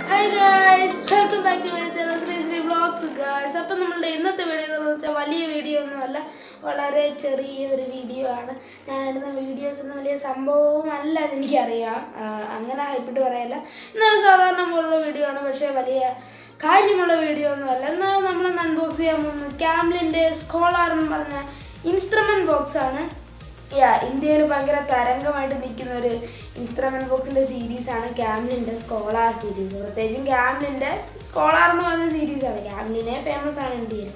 Hi guys welcome back to my channel Sree Sree blogs guys അപ്പം നമ്മളുടെ ഇന്നത്തെ വീഡിയോ എന്ന് വെച്ചാൽ വലിയ വീഡിയോ ഒന്നുമല്ല വളരെ ചെറിയ ഒരു വീഡിയോ ആണ് ഞാൻ ഇടുന്ന വീഡിയോസ് ഒന്നും വലിയ സംഭവമല്ല എന്ന് എനിക്കറിയാം ആ, അങ്ങനെ ഹൈപ്പിട്ട് പറയല്ല എന്നാലും സാധാരണ പോലുള്ള വീഡിയോ ആണ് പക്ഷേ വലിയ കാര്യമുള്ള വീഡിയോ ഒന്നുമല്ല എന്നാൽ നമ്മൾ അൺബോക്സ് ചെയ്യാൻ പോകുന്നത് ക്യാമ്ലിൻ്റെ സ്കോളാർ എന്ന് പറഞ്ഞ ഇൻസ്ട്രുമെൻറ്റ് ബോക്സ് ആണ് യാ ഇന്ത്യയിൽ ഭയങ്കര തരംഗമായിട്ട് നിൽക്കുന്ന ഒരു ഇൻസ്ട്രുമെന്റ് ബോക്സിന്റെ സീരീസ് ആണ് ക്യാമ്ലിന്റെ സ്കോളാർ സീരീസ് പ്രത്യേകിച്ചും ക്യാമ്ലിന്റെ സ്കോളാർ എന്ന് പറഞ്ഞ സീരീസ് ആണ് ക്യാമ്ലിനെ ഫേമസ് ആണ് ഇന്ത്യയിൽ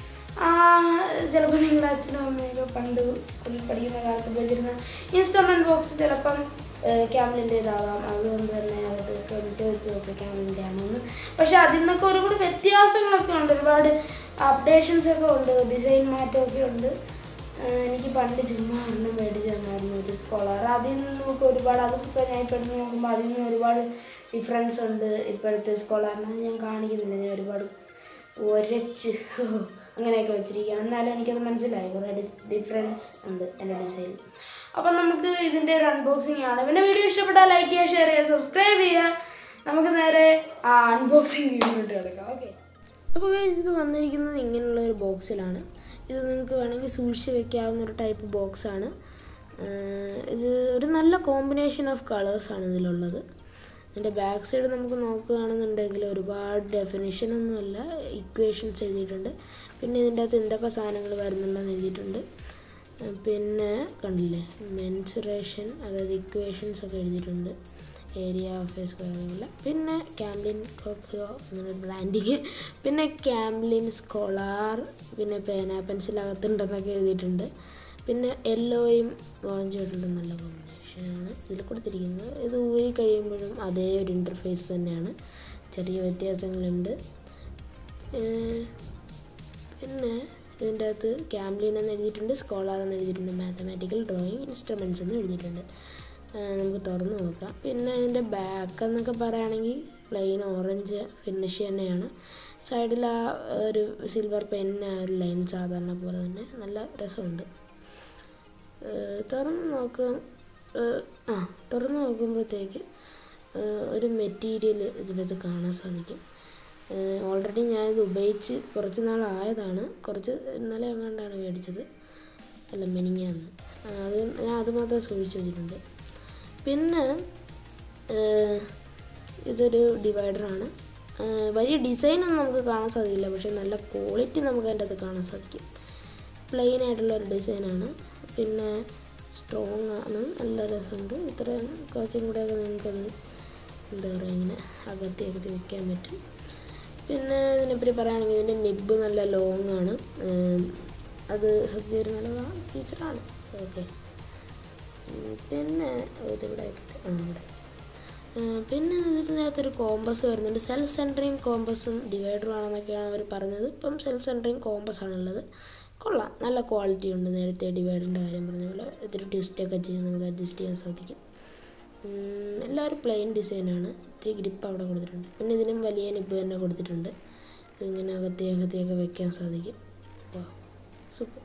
ചിലപ്പോൾ നിങ്ങളുടെ അച്ഛനും അമ്മയൊക്കെ പണ്ട് സ്കൂളിൽ പഠിക്കുന്ന കാലത്ത് ഉപയോഗിച്ചിരുന്ന ഇൻസ്ട്രുമെന്റ് ബോക്സ് ചിലപ്പം ക്യാമ്ലിൻ്റെ ഇതാവാം അതുകൊണ്ട് തന്നെ അവർക്ക് ഒന്ന് ചോദിച്ച് നോക്കുക ക്യാമ്ലിൻ്റെ ആണെന്ന് പക്ഷെ അതിൽ നിന്നൊക്കെ ഒരുപാട് വ്യത്യാസങ്ങളൊക്കെ ഉണ്ട് ഒരുപാട് അപ്ഡേഷൻസ് ഒക്കെ ഉണ്ട് ഡിസൈൻ മാറ്റമൊക്കെ ഉണ്ട് ആഹ് എനിക്ക് പണ്ട് ചുമ്മാ ഒരെണ്ണം മേടിച്ച് തന്നായിരുന്നു ഒരു സ്കോളർ അതിൽ നിന്ന് നമുക്ക് ഒരുപാട് അതൊക്കെ ഞാൻ ഇപ്പോൾ എടുത്ത് നോക്കുമ്പോൾ അതിൽ നിന്ന് ഒരുപാട് ഡിഫറൻസ് ഉണ്ട് ഇപ്പോഴത്തെ സ്കോളറിന് അത് ഞാൻ കാണിക്കുന്നില്ല ഞാൻ ഒരുപാട് ഒരച്ച് അങ്ങനെയൊക്കെ വെച്ചിരിക്കുകയാണ് എന്നാലും എനിക്കത് മനസ്സിലായി കുറേ ഡിസ് ഡിഫറൻസ് ഉണ്ട് എൻ്റെ ഡിസൈനിൽ അപ്പം നമുക്ക് ഇതിൻ്റെ ഒരു അൺബോക്സിങ് ആണ് പിന്നെ വീഡിയോ ഇഷ്ടപ്പെട്ടാൽ ലൈക്ക് ചെയ്യുക ഷെയർ ചെയ്യുക സബ്സ്ക്രൈബ് ചെയ്യുക നമുക്ക് നേരെ ആ അൺബോക്സിങ് വീഡിയോട്ട് കിടക്കാം ഓക്കെ അപ്പോൾ ഗൈസ് ഇത് വന്നിരിക്കുന്നത് ഇങ്ങനെയുള്ള ഒരു ബോക്സിലാണ് ഇത് നിങ്ങൾക്ക് വേണമെങ്കിൽ സൂക്ഷിച്ച് വെക്കാവുന്ന ഒരു ടൈപ്പ് ബോക്സാണ് ഇത് ഒരു നല്ല കോമ്പിനേഷൻ ഓഫ് കളേഴ്സാണ് ഇതിലുള്ളത് ഇതിൻ്റെ ബാക്ക് സൈഡ് നമുക്ക് നോക്കുകയാണെന്നുണ്ടെങ്കിൽ ഒരുപാട് ഡെഫിനിഷൻ ഒന്നുമല്ല ഇക്വേഷൻസ് എഴുതിയിട്ടുണ്ട് പിന്നെ ഇതിൻ്റെ അകത്ത് എന്തൊക്കെ സാധനങ്ങൾ വരുന്നുണ്ടെന്ന് എഴുതിയിട്ടുണ്ട് ഏഹ് പിന്നെ കണ്ടില്ലേ മെൻസുറേഷൻ അതായത് ഇക്വേഷൻസ് ഒക്കെ എഴുതിയിട്ടുണ്ട് ഏരിയ ഓഫ് എ സ്ക്വയർ അതുപോലെ പിന്നെ ക്യാംലിൻ കോക്കോ അങ്ങനെ ബ്രാൻഡിങ് പിന്നെ ക്യാംലിൻ സ്കോളാർ പിന്നെ പേന പെൻസിൽ അകത്തുണ്ടെന്നൊക്കെ എഴുതിയിട്ടുണ്ട് പിന്നെ യെല്ലോയും ഓറഞ്ചുമായിട്ടുള്ള നല്ല കോമ്പിനേഷനാണ് ഇതിൽ കൊടുത്തിരിക്കുന്നത് ഇത് ഊരി കഴിയുമ്പോഴും അതേ ഒരു ഇൻ്റർഫേസ് തന്നെയാണ് ചെറിയ വ്യത്യാസങ്ങളുണ്ട് ഏഹ് പിന്നെ ഇതിൻ്റെ അകത്ത് ക്യാംലിൻ എന്ന് എഴുതിയിട്ടുണ്ട് സ്കോളാർ എന്ന് എഴുതിയിട്ടുണ്ട് മാത്തമാറ്റിക്കൽ ഡ്രോയിങ് ഇൻസ്ട്രുമെൻറ്റ്സ് എന്ന് എഴുതിയിട്ടുണ്ട് ആ, നമുക്ക് തുറന്ന് നോക്കാം പിന്നെ ഇതിൻ്റെ ബാക്ക് എന്നൊക്കെ പറയുകയാണെങ്കിൽ പ്ലെയിൻ ഓറഞ്ച് ഫിനിഷ് തന്നെയാണ് സൈഡിൽ ആ ഒരു സിൽവർ പെൻ ആ ഒരു ലൈൻ സാധാരണ പോലെ തന്നെ നല്ല രസമുണ്ട് ഏഹ് തുറന്ന് നോക്കാം ഏഹ് ആ തുറന്ന് നോക്കുമ്പോഴത്തേക്ക് ഏഹ് ഒരു മെറ്റീരിയൽ ഇതിനകത്ത് കാണാൻ സാധിക്കും ഓൾറെഡി ഞാനിത് ഉപയോഗിച്ച് കുറച്ച് നാളായതാണ് കുറച്ച് ഇന്നലെ എങ്ങാണ്ടാണ് മേടിച്ചത് അല്ല മെനിങ്ങാന്ന് അത് ഞാൻ അത് മാത്രം സൂക്ഷിച്ച് വെച്ചിട്ടുണ്ട് പിന്നെ ഏഹ് ഇതൊരു ഡിവൈഡറാണ് ഏഹ് വലിയ ഡിസൈനൊന്നും നമുക്ക് കാണാൻ സാധിക്കില്ല പക്ഷേ നല്ല ക്വാളിറ്റി നമുക്ക് അതിൻ്റെ അകത്ത് കാണാൻ സാധിക്കും പ്ലെയിൻ ആയിട്ടുള്ള ഒരു ഡിസൈനാണ് പിന്നെ സ്ട്രോങ് ആണ് നല്ല രസമുണ്ട് ഇത്രയും കുറച്ചും കൂടെയൊക്കെ നിങ്ങൾക്കത് എന്താ പറയുക ഇങ്ങനെ അകത്തി അകത്തി വെക്കാൻ പറ്റും പിന്നെ ഇതിനെപ്പറ്റി പറയുകയാണെങ്കിൽ ഇതിൻ്റെ നിബ് നല്ല ലോങ് ആണ് ഏം, അത് സത്യം ഒരു നല്ല ഫീച്ചറാണ് ഓക്കെ പിന്നെ ഇതിവിടെ ആയിക്കോട്ടെ. ആ ഇവിടെ ഏഹ് പിന്നെ ഇതിനകത്തൊരു കോമ്പസ് വരുന്നുണ്ട് സെൽഫ് സെൻറ്ററിങ് കോമ്പസും ഡിവൈഡറും ആണെന്നൊക്കെയാണ് അവർ പറഞ്ഞത് ഇപ്പം സെൽഫ് സെൻറ്ററിങ് കോമ്പസ് ആണുള്ളത് കൊള്ളാം നല്ല ക്വാളിറ്റി ഉണ്ട് നേരത്തെ ഡിവൈഡറിൻ്റെ കാര്യം പറഞ്ഞ പോലെ ഇത്തിരി ട്വിസ്റ്റൊക്കെ ചെയ്ത് നമുക്ക് അഡ്ജസ്റ്റ് ചെയ്യാൻ സാധിക്കും ഉം, എല്ലാവരും പ്ലെയിൻ ഡിസൈനാണ് ഇത്തിരി ഗ്രിപ്പ് അവിടെ കൊടുത്തിട്ടുണ്ട് പിന്നെ ഇതിനും വലിയ നിപ്പ് തന്നെ കൊടുത്തിട്ടുണ്ട് ഇങ്ങനെ അകത്തി അകത്തിയൊക്കെ വെക്കാൻ സാധിക്കും വാ സൂപ്പർ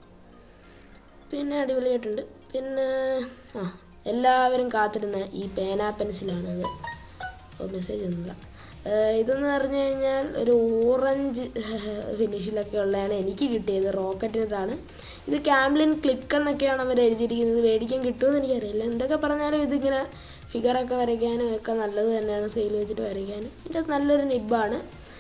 പിന്നെ അടിപൊളിയായിട്ടുണ്ട് പിന്നെ ആ എല്ലാവരും കാത്തിരുന്ന ഈ പേന പെൻസിലാണിത് ഓ മെസ്സേജ് ഒന്നുമില്ല ഏഹ് ഇതെന്ന് പറഞ്ഞു കഴിഞ്ഞാൽ ഒരു ഓറഞ്ച് ഫിനിഷിലൊക്കെ ഉള്ളതാണ് എനിക്ക് കിട്ടിയത് റോക്കറ്റിനതാണ് ഇത് ക്യാംലിൻ ക്ലിക്ക് എന്നൊക്കെയാണ് അവർ എഴുതിയിരിക്കുന്നത് മേടിക്കാൻ കിട്ടുമെന്ന് എനിക്കറിയില്ല എന്തൊക്കെ പറഞ്ഞാലും ഇതിങ്ങനെ ഫിഗറൊക്കെ വരയ്ക്കാനും ഒക്കെ നല്ലത് തന്നെയാണ് സ്കെയിൽ വെച്ചിട്ട് വരയ്ക്കാനും ഇതിൻ്റെ നല്ലൊരു നിബാണ്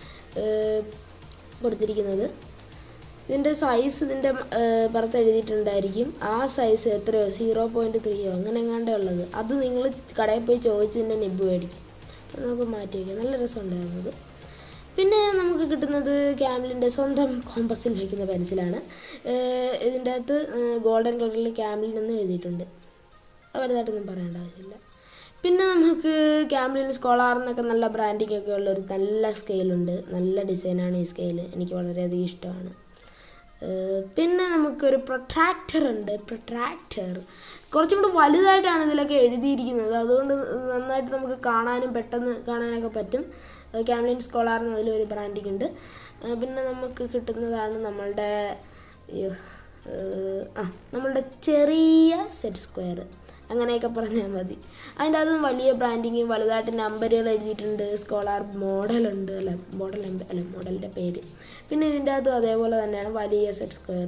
കൊടുത്തിരിക്കുന്നത് ഇതിൻ്റെ സൈസ് ഇതിൻ്റെ ഏഹ്, പുറത്ത് എഴുതിയിട്ടുണ്ടായിരിക്കും ആ സൈസ് എത്രയോ സീറോ പോയിൻറ്റ് ത്രീയോ അങ്ങനെ എങ്ങാണ്ടേ ഉള്ളത് അത് നിങ്ങൾ കടയിൽ പോയി ചോദിച്ച് ഇതിൻ്റെ നിബ് മേടിക്കും അപ്പോൾ നമുക്ക് മാറ്റി വയ്ക്കാം നല്ല രസമുണ്ടായിരുന്നത് പിന്നെ നമുക്ക് കിട്ടുന്നത് ക്യാമ്ലിൻ്റെ സ്വന്തം കോമ്പസിൽ വയ്ക്കുന്ന പെൻസിലാണ് ഏഹ്, ഇതിൻ്റെ അകത്ത് ഗോൾഡൻ കളറിൽ ക്യാമ്ലിൻ എന്ന് എഴുതിയിട്ടുണ്ട് അത് വലുതായിട്ടൊന്നും പറയേണ്ട ആവശ്യമില്ല പിന്നെ നമുക്ക് ക്യാമ്ലിൻ സ്കോളാറിനൊക്കെ നല്ല ബ്രാൻഡിങ് ഒക്കെ ഉള്ള ഒരു നല്ല സ്കെയിലുണ്ട് നല്ല ഡിസൈനാണ് ഈ സ്കെയിൽ എനിക്ക് വളരെയധികം ഇഷ്ടമാണ് ഏഹ് പിന്നെ നമുക്കൊരു പ്രൊട്രാക്ടർ ഉണ്ട് പ്രൊട്രാക്ടർ കുറച്ചും കൂടി വലുതായിട്ടാണ് ഇതിലൊക്കെ എഴുതിയിരിക്കുന്നത് അതുകൊണ്ട് നന്നായിട്ട് നമുക്ക് കാണാനും പെട്ടെന്ന് കാണാനൊക്കെ പറ്റും ക്യാമ്ലിൻ സ്കോളാറിന് അതിലൊരു ബ്രാൻഡിങ് ഉണ്ട് ഏഹ് പിന്നെ നമുക്ക് കിട്ടുന്നതാണ് നമ്മളുടെ അയ്യോ, ഏഹ്, ആ നമ്മളുടെ ചെറിയ സെറ്റ് സ്ക്വയർ അങ്ങനെയൊക്കെ പറഞ്ഞാൽ മതി അതിൻ്റെ അതും വലിയ ബ്രാൻഡിങ് വലുതായിട്ട് നമ്പറുകൾ എഴുതിയിട്ടുണ്ട് സ്കോളാർ മോഡലുണ്ട് അല്ല മോഡൽ നമ്പർ അല്ല മോഡലിൻ്റെ പേര് പിന്നെ ഇതിൻ്റെ അതും അതേപോലെ തന്നെയാണ് വലിയ സെറ്റ് സ്ക്വയർ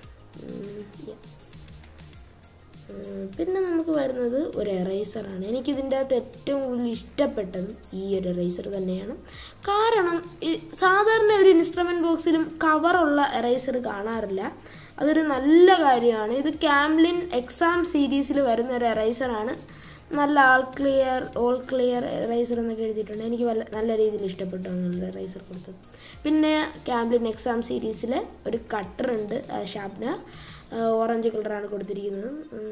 പിന്നെ നമുക്ക് വരുന്നത് ഒരു എറൈസറാണ് എനിക്കിതിൻ്റെ അകത്ത് ഏറ്റവും കൂടുതൽ ഇഷ്ടപ്പെട്ടതും ഈ ഒരു എറൈസർ തന്നെയാണ് കാരണം ഈ സാധാരണ ഒരു ഇൻസ്ട്രുമെൻറ്റ് ബോക്സിലും കവറുള്ള എറൈസർ കാണാറില്ല അതൊരു നല്ല കാര്യമാണ് ഇത് ക്യാംലിൻ എക്സാം സീരീസിൽ വരുന്ന ഒരു എറൈസറാണ് നല്ല all clear all clear eraser എന്നൊക്കെ എഴുതിയിട്ടുണ്ട് എനിക്ക് വല്ല നല്ല രീതിയിൽ ഇഷ്ടപ്പെട്ടു അങ്ങനെയുള്ള എറൈസർ കൊടുത്തത് പിന്നെ ക്യാംലിൻ എക്സാം സീരീസിലെ ഒരു കട്ടറുണ്ട് ഷാർപ്നർ ഓറഞ്ച് കളറാണ് കൊടുത്തിരിക്കുന്നത്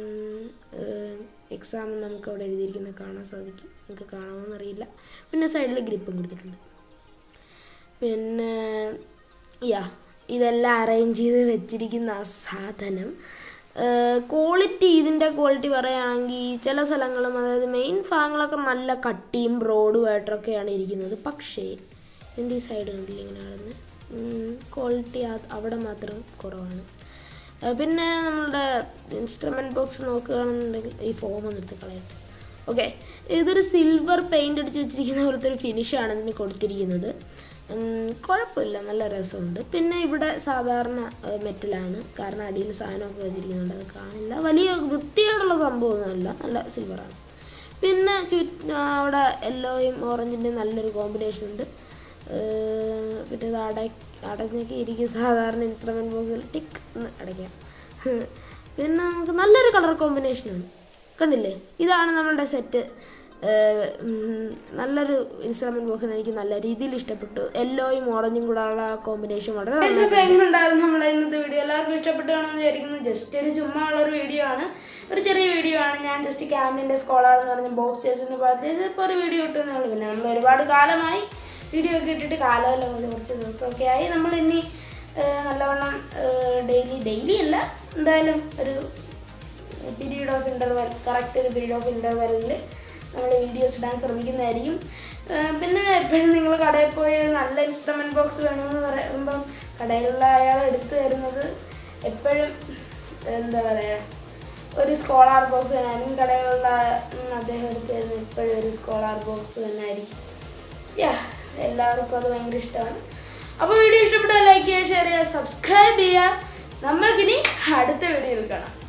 എക്സാം നമുക്ക് അവിടെ എഴുതിയിരിക്കുന്നത് കാണാൻ സാധിക്കും നമുക്ക് കാണാമെന്നറിയില്ല പിന്നെ സൈഡിൽ ഗ്രിപ്പും കൊടുത്തിട്ടുണ്ട് പിന്നെ യാ ഇതെല്ലാം അറേഞ്ച് ചെയ്ത് വെച്ചിരിക്കുന്ന ആ സാധനം ക്വാളിറ്റി ഇതിൻ്റെ ക്വാളിറ്റി പറയുകയാണെങ്കിൽ ചില സ്ഥലങ്ങളും അതായത് മെയിൻ ഭാഗങ്ങളൊക്കെ നല്ല കട്ടിയും ബ്രോഡുമായിട്ടൊക്കെയാണ് ഇരിക്കുന്നത് പക്ഷേ ഇതിൻ്റെ ഈ സൈഡ് കണ്ടില്ല ഇങ്ങനെ ആടുന്നത് ക്വാളിറ്റി അവിടെ മാത്രം കുറവാണ് പിന്നെ നമ്മളുടെ ഇൻസ്ട്രുമെൻറ്റ് ബോക്സ് നോക്കുകയാണെന്നുണ്ടെങ്കിൽ ഈ ഫോം ഒന്ന് എടുത്ത് കളയട്ടെ ഓക്കെ ഇതൊരു സിൽവർ പെയിൻ്റ് അടിച്ച് വെച്ചിരിക്കുന്ന പോലത്തെ ഒരു ഫിനിഷാണ് ഇതിന് കൊടുത്തിരിക്കുന്നത് കുഴപ്പമില്ല നല്ല രസമുണ്ട് പിന്നെ ഇവിടെ സാധാരണ മെറ്റലാണ് കാരണം അടിയിൽ സാധനമൊക്കെ വെച്ചിരിക്കുന്നുണ്ട് അത് കാണില്ല വലിയ വൃത്തിയോടുള്ള സംഭവമൊന്നുമല്ല നല്ല സിൽവറാണ് പിന്നെ ചു അവിടെ യെല്ലോയും ഓറഞ്ചിൻ്റെയും നല്ലൊരു കോമ്പിനേഷൻ ഉണ്ട് പിന്നെ ഇത് അട അടഞ്ഞൊക്കെ ഇരിക്കും സാധാരണ ഇൻസ്ട്രുമെൻറ്റ് ബോക്സിൽ ടിക്ക് എന്ന് അടയ്ക്കാം പിന്നെ നമുക്ക് നല്ലൊരു കളർ കോമ്പിനേഷനാണ് കണ്ടില്ലേ ഇതാണ് നമ്മളുടെ സെറ്റ് നല്ലൊരു ഇൻസ്ട്രുമെൻറ്റ് ബോക്സിന് എനിക്ക് നല്ല രീതിയിൽ ഇഷ്ടപ്പെട്ടു യെല്ലോയും ഓറഞ്ചും കൂടെ ഉള്ള കോമ്പിനേഷൻ വളരെ എങ്ങനെ ഉണ്ടായിരുന്നു നമ്മുടെ ഇന്നത്തെ വീഡിയോ എല്ലാവർക്കും ഇഷ്ടപ്പെട്ടു കാണുമെന്ന് വിചാരിക്കുന്നു ജസ്റ്റ് ഒരു ചുമ്മാ ഉള്ള ഒരു വീഡിയോ ആണ് ഒരു ചെറിയ വീഡിയോ ആണ് ഞാൻ ജസ്റ്റ് ക്യാമ്പിൻ്റെ സ്കോളർ എന്ന് പറഞ്ഞ ബോക്സ് എന്ന് പറഞ്ഞത് ഇപ്പോൾ ഒരു വീഡിയോ ഇട്ടെന്നേ ഉള്ളൂ പിന്നെ നമ്മൾ ഒരുപാട് കാലമായി വീഡിയോ ഒക്കെ ഇട്ടിട്ട് കാലമല്ല കുറച്ച് ദിവസമൊക്കെ ആയി നമ്മൾ ഇനി നല്ലവണ്ണം ഡെയിലി ഡെയിലി അല്ല എന്തായാലും ഒരു പീരീഡ് ഓഫ് ഇൻ്റർവെൽ കറക്റ്റ് ഒരു പീരീഡ് ഓഫ് ഇൻ്റർവെല്ലിൽ നമ്മൾ വീഡിയോസ് ഇടാൻ ശ്രമിക്കുന്നതായിരിക്കും പിന്നെ എപ്പോഴും നിങ്ങൾ കടയിൽ പോയി നല്ല ഇൻസ്ട്രുമെൻറ്റ് ബോക്സ് വേണമെന്ന് പറയുമ്പം കടയിലുള്ള അയാൾ എടുത്തു തരുന്നത് എപ്പോഴും എന്താ പറയുക ഒരു സ്കോളാർ ബോക്സ് തന്നെയായിരിക്കും കടയിലുള്ള അദ്ദേഹം എടുത്തു തരുന്നത് എപ്പോഴും ഒരു സ്കോളാർ ബോക്സ് തന്നെ ആയിരിക്കും യാ എല്ലാവർക്കും അത് ഭയങ്കര ഇഷ്ടമാണ് അപ്പോൾ വീഡിയോ ഇഷ്ടപ്പെട്ടാൽ ലൈക്ക് ചെയ്യുക ഷെയർ ചെയ്യുക സബ്സ്ക്രൈബ് ചെയ്യുക നമ്മൾക്കിനി അടുത്ത വീഡിയോയിൽ കാണാം